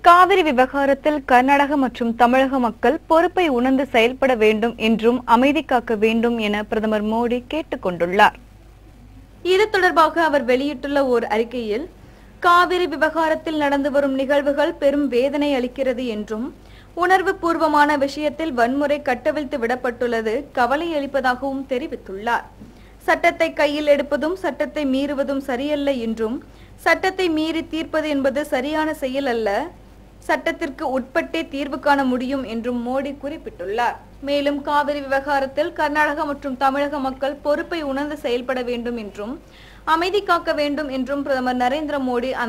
காவிரி விவகாரத்தில் கர்நாடக மற்றும் தமிழக மக்கள் பொறுப்பை உணர்ந்து செயல்பட வேண்டும் என்றும் அமைதி காக்க வேண்டும் என பிரதமர் மோடி கேட்டுக் கொண்டுள்ளார் இது தொடர்பாக அவர் வெளியிட்டுள்ள ஓர் அறிக்கையில் காவிரி விவகாரத்தில் நடந்து வரும் நிகழ்வுகள் பெரும் வேதனை அளிக்கிறது என்றும் உணர்வு பூர்வமான விஷயத்தில் வன்முறை கட்டவிழ்த்து விடப்பட்டுள்ளது கவலை அளிப்பதாகவும் தெரிவித்துள்ளார் சட்டத்தை கையில் எடுப்பதும் சட்டத்தை மீறுவதும் சரியல்ல என்றும் சட்டத்தை மீறி தீர்ப்பது என்பது சரியான செயல் அல்ல சட்டத்திற்கு உட்பட்டே தீர்வு காண முடியும் என்றும் மோடி குறிப்பிட்டுள்ளார் மேலும் காவிரி விவகாரத்தில் கர்நாடக மற்றும் தமிழக மக்கள் பொறுப்பை உணர்ந்து செயல்பட வேண்டும் என்றும் அமைதி காக்க வேண்டும் என்றும் பிரதமர் நரேந்திர மோடி அந்த